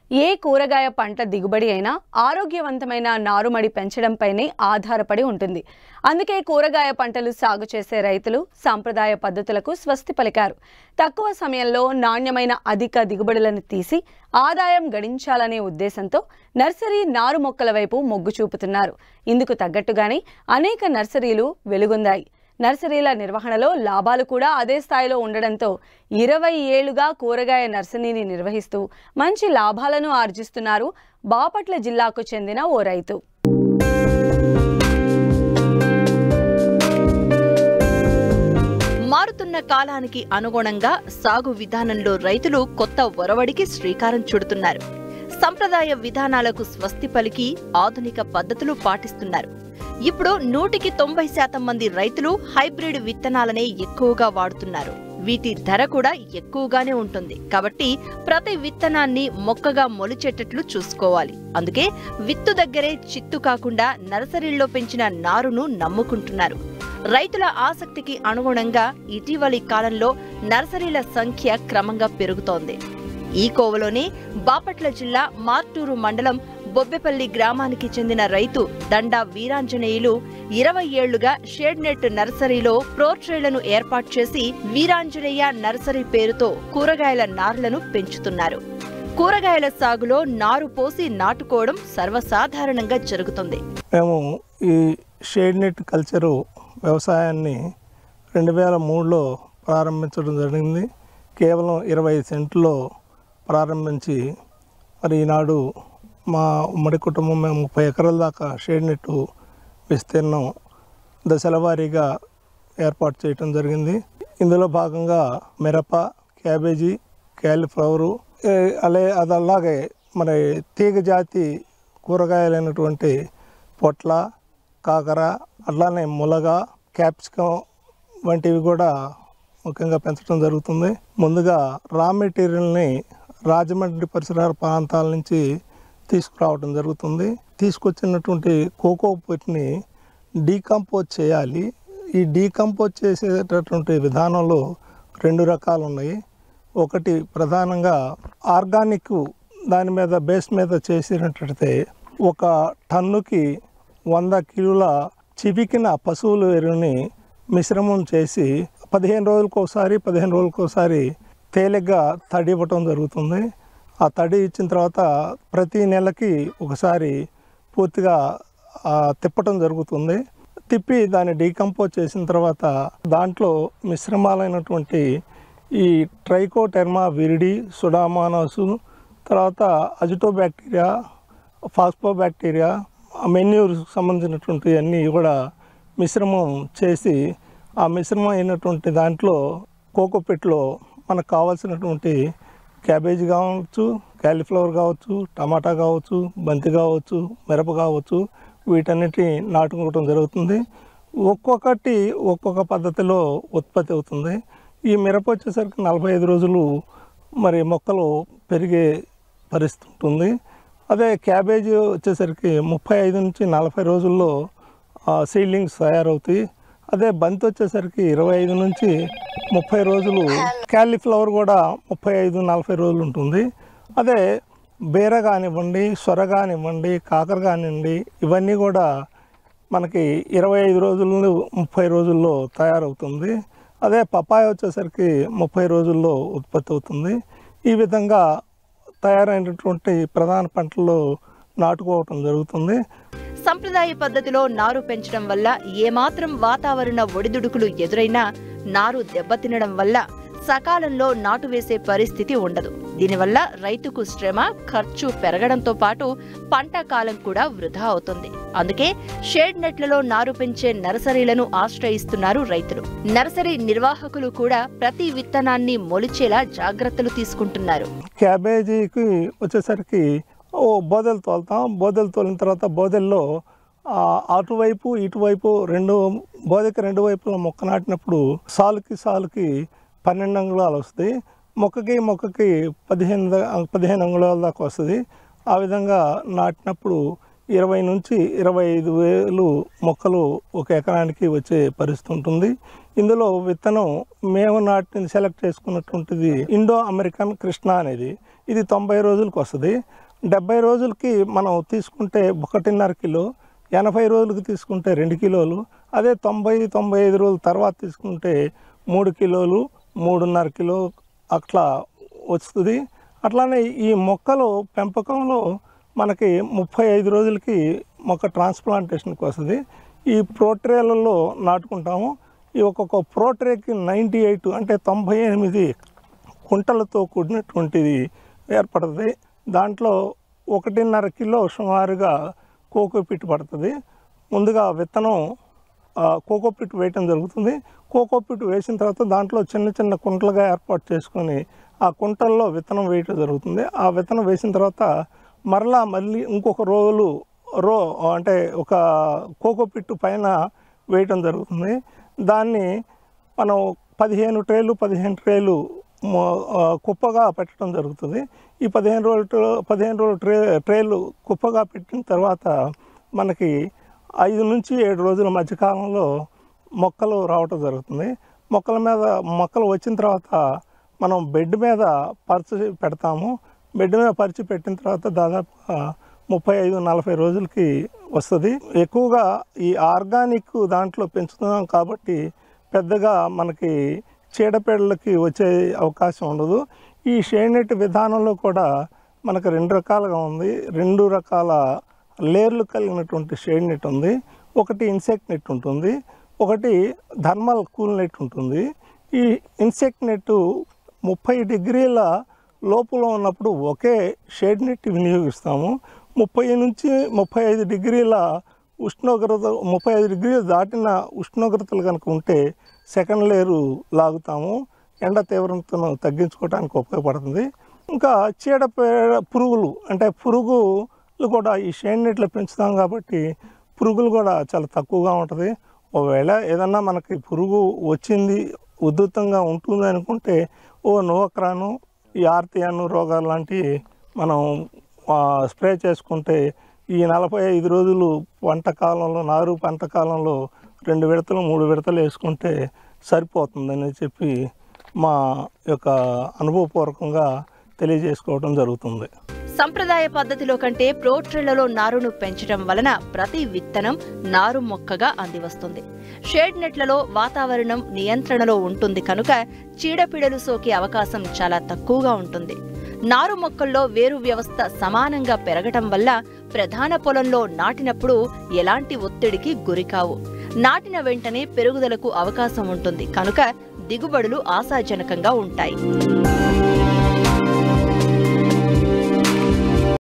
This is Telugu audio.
ఏ కూరగాయ పంట దిగుబడి అయినా ఆరోగ్యవంతమైన నారుమడి పెంచడంపైనే ఆధారపడి ఉంటుంది అందుకే కూరగాయ పంటలు సాగు చేసే రైతులు సాంప్రదాయ పద్ధతులకు స్వస్తి పలికారు తక్కువ సమయంలో నాణ్యమైన అధిక దిగుబడులను తీసి ఆదాయం గడించాలనే ఉద్దేశంతో నర్సరీ నారు మొక్కల వైపు మొగ్గు చూపుతున్నారు ఇందుకు తగ్గట్టుగానే అనేక నర్సరీలు వెలుగొందాయి నర్సరీల నిర్వహణలో లాభాలు కూడా అదే స్థాయిలో ఉండడంతో ఇరవై ఏళ్లుగా కూరగాయ నర్సరీని నిర్వహిస్తూ మంచి లాభాలను ఆర్జిస్తున్నారు బాపట్ల జిల్లాకు చెందిన ఓ రైతు మారుతున్న కాలానికి అనుగుణంగా సాగు విధానంలో రైతులు కొత్త ఒరవడికి శ్రీకారం చుడుతున్నారు సంప్రదాయ విధానాలకు స్వస్తి పలికి ఆధునిక పద్ధతులు పాటిస్తున్నారు ఇప్పుడు నూటికి తొంభై శాతం మంది రైతులు హైబ్రిడ్ విత్తనాలనే ఎక్కువగా వాడుతున్నారు వీటి ధర కూడా ఎక్కువగానే ఉంటుంది కాబట్టి ప్రతి విత్తనాన్ని మొక్కగా మొలిచేటట్లు చూసుకోవాలి అందుకే విత్తు దగ్గరే చిత్తు కాకుండా నర్సరీల్లో పెంచిన నారును నమ్ముకుంటున్నారు రైతుల ఆసక్తికి అనుగుణంగా ఇటీవలి కాలంలో నర్సరీల సంఖ్య క్రమంగా పెరుగుతోంది ఈ కోవలోనే బాపట్ల జిల్లా మార్టూరు మండలం బొబ్బెపల్లి గ్రామానికి చెందిన రైతు దండా వీరాంజనేయులు ఇరవై ఏళ్లుగా షేడ్ నెట్ నర్సరీలో ప్రోట్రేళ్లను ఏర్పాటు చేసి వీరాంజనేయ నర్సరీ పేరుతో కూరగాయల నారులను పెంచుతున్నారు కూరగాయల సాగులో నారు పోసి నాటుకోవడం సర్వసాధారణంగా జరుగుతుంది మేము ఈ షేడ్ నెట్ కల్చరు వ్యవసాయాన్ని రెండు వేల మూడులో ప్రారంభించడం జరిగింది కేవలం ఇరవై సెంట్లో ప్రారంభించి మరి ఈనాడు మా ఉమ్మడి కుటుంబం మేము ముప్పై ఎకరాల దాకా షేడ్ నెట్ విస్తీర్ణం దశల వారీగా ఏర్పాటు చేయటం జరిగింది ఇందులో భాగంగా మిరప క్యాబేజీ క్యాలీఫ్లవరు ఏ, అలే అది అలాగే మరి తీగ జాతి కూరగాయలైనటువంటి పొట్ల కాకర అట్లానే ములగ క్యాప్సికం వంటివి కూడా ముఖ్యంగా పెంచడం జరుగుతుంది ముందుగా రా మెటీరియల్ని రాజమండ్రి పరిసర ప్రాంతాల నుంచి తీసుకురావడం జరుగుతుంది తీసుకొచ్చినటువంటి కోకో పొట్టిని డీకంపోజ్ చేయాలి ఈ డీకంపోజ్ చేసేటటువంటి విధానంలో రెండు రకాలు ఉన్నాయి ఒకటి ప్రధానంగా ఆర్గానిక్ దాని మీద బేస్ మీద చేసినట్లయితే ఒక టన్నుకి వంద కిలోల చివికిన పశువుల ఎరువుని మిశ్రమం చేసి పదిహేను రోజులకు ఒకసారి పదిహేను రోజులకు ఒకసారి తేలిగ్గా తడి ఇవ్వటం జరుగుతుంది ఆ తడి ఇచ్చిన తర్వాత ప్రతి నెలకి ఒకసారి పూర్తిగా ఆ, తిప్పటం జరుగుతుంది తిప్పి దాన్ని డీకంపోజ్ చేసిన తర్వాత దాంట్లో మిశ్రమాలైనటువంటి ఈ ట్రైకోటెర్మా విరిడి సుడామానసు తర్వాత అజిటోబ్యాక్టీరియా ఫాస్ఫోబ్యాక్టీరియా మెన్యూర్ సంబంధించినటువంటి అన్నీ కూడా మిశ్రమం చేసి ఆ మిశ్రమం అయినటువంటి దాంట్లో కోకోపెట్లో మనకు కావాల్సినటువంటి క్యాబేజీ కావచ్చు క్యాలీఫ్లవర్ కావచ్చు టమాటా కావచ్చు బంతి కావచ్చు మిరప కావచ్చు వీటన్నిటి నాటుకోవడం జరుగుతుంది ఒక్కొక్కటి ఒక్కొక్క పద్ధతిలో ఉత్పత్తి అవుతుంది ఈ మిరప వచ్చేసరికి నలభై ఐదు రోజులు మరి మొక్కలు పెరిగే పరిస్థితి ఉంటుంది అదే క్యాబేజీ వచ్చేసరికి ముప్పై ఐదు నుంచి నలభై రోజుల్లో సీడ్లింగ్స్ తయారవుతాయి అదే బంతి వచ్చేసరికి ఇరవై ఐదు నుంచి ముప్పై రోజులు క్యాలీఫ్లవర్ కూడా ముప్పై ఐదు నలభై రోజులు ఉంటుంది అదే బీర కానివ్వండి సొర కానివ్వండి కాకర కానివ్వండి ఇవన్నీ కూడా మనకి ఇరవై ఐదు రోజులు ముప్పై రోజుల్లో తయారవుతుంది అదే పపాయ వచ్చేసరికి ముప్పై రోజుల్లో ఉత్పత్తి అవుతుంది ఈ విధంగా తయారైనటువంటి ప్రధాన పంటలు నాటుకోవటం జరుగుతుంది సంప్రదాయ పద్ధతిలో నారు పెంచడం వల్ల ఏమాత్రం వాతావరణ ఒడిదుడుకులు ఎదురైనా నారు దెబ్బతినడం వల్ల సకాలంలో నాటు వేసే పరిస్థితి ఉండదు దీనివల్ల రైతుకు శ్రమ ఖర్చు పెరగడంతో పాటు పంట కాలం కూడా వృధా అవుతుంది అందుకే షేడ్ నెట్లలో నారు పెంచే నర్సరీలను ఆశ్రయిస్తున్నారు రైతులు నర్సరీ నిర్వాహకులు కూడా ప్రతి విత్తనాన్ని మొలిచేలా జాగ్రత్తలు తీసుకుంటున్నారు క్యాబేజీకి వచ్చేసరికి ఓ బోదెలు తోలుతాం బోదెలు తోలిన తర్వాత బోదెల్లో ఆ, అటువైపు ఇటువైపు రెండు బోదెకి రెండు వైపుల మొక్క నాటినప్పుడు సాలుకి సాలుకి పన్నెండు అంగుళాలు వస్తాయి మొక్కకి మొక్కకి పదిహేను దా- పదిహేను అంగుళాల దాకా వస్తుంది ఆ విధంగా నాటినప్పుడు ఇరవై నుంచి ఇరవై ఐదు వేలు మొక్కలు ఒక ఎకరానికి వచ్చే పరిస్థితి ఉంటుంది ఇందులో విత్తనం మేము నాటిని సెలెక్ట్ చేసుకున్నటువంటిది ఇండో అమెరికన్ కృష్ణ అనేది ఇది తొంభై రోజులకు వస్తుంది డెబ్బై రోజులకి మనం తీసుకుంటే ఒకటిన్నర కిలో ఎనభై రోజులకి తీసుకుంటే రెండు కిలోలు అదే తొంభై తొంభై ఐదు రోజుల తర్వాత తీసుకుంటే మూడు కిలోలు మూడున్నర కిలో అట్లా వస్తుంది అట్లానే ఈ మొక్కలు పెంపకంలో మనకి ముప్పై ఐదు రోజులకి మొక్క ట్రాన్స్ప్లాంటేషన్కి వస్తుంది ఈ ప్రోట్రేలలో నాటుకుంటాము ఈ ఒక్కొక్క ప్రోట్రేకి నైంటీ ఎయిట్ అంటే తొంభై ఎనిమిది కుంటలతో కూడినటువంటిది ఏర్పడుతుంది దాంట్లో ఒకటిన్నర కిలో సుమారుగా కోకోపిట్ పడుతుంది ముందుగా విత్తనం ఆ, కోకోపిట్ వేయటం జరుగుతుంది కోకోపిట్ వేసిన తర్వాత దాంట్లో చిన్న చిన్న కుంటలుగా ఏర్పాటు చేసుకొని ఆ కుంటల్లో విత్తనం వేయటం జరుగుతుంది ఆ విత్తనం వేసిన తర్వాత మరలా మళ్ళీ ఇంకొక రోజులు రో అంటే ఒక కోకోపిట్ పైన వేయటం జరుగుతుంది దాన్ని మనం పదిహేను ట్రేలు పదిహేను ట్రేలు మొ- ఆ, కుప్పగా పెట్టడం జరుగుతుంది ఈ పదిహేను రోజులు ట్రే- పదిహేను రోజులు ట్రే ట్రేలు కుప్పగా పెట్టిన తర్వాత మనకి ఐదు నుంచి ఏడు రోజుల మధ్యకాలంలో మొక్కలు రావటం జరుగుతుంది మొక్కల మీద మొక్కలు వచ్చిన తర్వాత మనం బెడ్ మీద పరిచి పెడతాము బెడ్ మీద పరిచి పెట్టిన తర్వాత దాదాపుగా ముప్పై ఐదు నలభై రోజులకి వస్తుంది ఎక్కువగా ఈ ఆర్గానిక్ దాంట్లో పెంచుతున్నాం కాబట్టి పెద్దగా మనకి చీడపీడలకి వచ్చే అవకాశం ఉండదు ఈ షేడ్ విధానంలో కూడా మనకు రెండు రకాలుగా ఉంది రెండు రకాల లేయర్లు కలిగినటువంటి షేడ్ నెట్ ఉంది ఒకటి ఇన్సెక్ట్ నెట్ ఉంటుంది ఒకటి థర్మల్ కూల్ నెట్ ఉంటుంది ఈ ఇన్సెక్ట్ నెట్ ముప్పై డిగ్రీల లోపల ఉన్నప్పుడు ఒకే షేడ్ నెట్ వినియోగిస్తాము ముప్పై నుంచి ముప్పై ఐదు డిగ్రీల ఉష్ణోగ్రత ముప్పై ఐదు డిగ్రీలు దాటిన ఉష్ణోగ్రతలు కనుక ఉంటే సెకండ్ లేయరు లాగుతాము ఎండ తీవ్రతను తగ్గించుకోవడానికి ఉపయోగపడుతుంది ఇంకా చీడపేడ పురుగులు అంటే పురుగులు కూడా ఈ షేడ్ నెట్లో పెంచుతాం కాబట్టి పురుగులు కూడా చాలా తక్కువగా ఉంటుంది ఒకవేళ ఏదన్నా మనకి పురుగు వచ్చింది ఉధృతంగా ఉంటుంది అనుకుంటే ఓ నోక్రాను ఈ ఆర్తియాను రోగాలు లాంటివి మనం ఆ, స్ప్రే చేసుకుంటే ఈ నలభై ఐదు రోజులు పంట కాలంలో నారు పంట కాలంలో రెండు విడతలు మూడు విడతలు వేసుకుంటే సరిపోతుందని చెప్పి మా యొక్క అనుభవపూర్వకంగా తెలియజేసుకోవడం జరుగుతుంది సంప్రదాయ పద్ధతిలో కంటే ప్రోట్రిళ్లలో నారును పెంచడం వలన ప్రతి విత్తనం నారు మొక్కగా అందివస్తుంది షేడ్ నెట్లలో వాతావరణం నియంత్రణలో ఉంటుంది కనుక చీడపీడలు సోకే అవకాశం చాలా తక్కువగా ఉంటుంది నారు మొక్కల్లో వేరు వ్యవస్థ సమానంగా పెరగటం వల్ల ప్రధాన పొలంలో నాటినప్పుడు ఎలాంటి ఒత్తిడికి గురికావు నాటిన వెంటనే పెరుగుదలకు అవకాశం ఉంటుంది కనుక దిగుబడులు ఆశాజనకంగా ఉంటాయి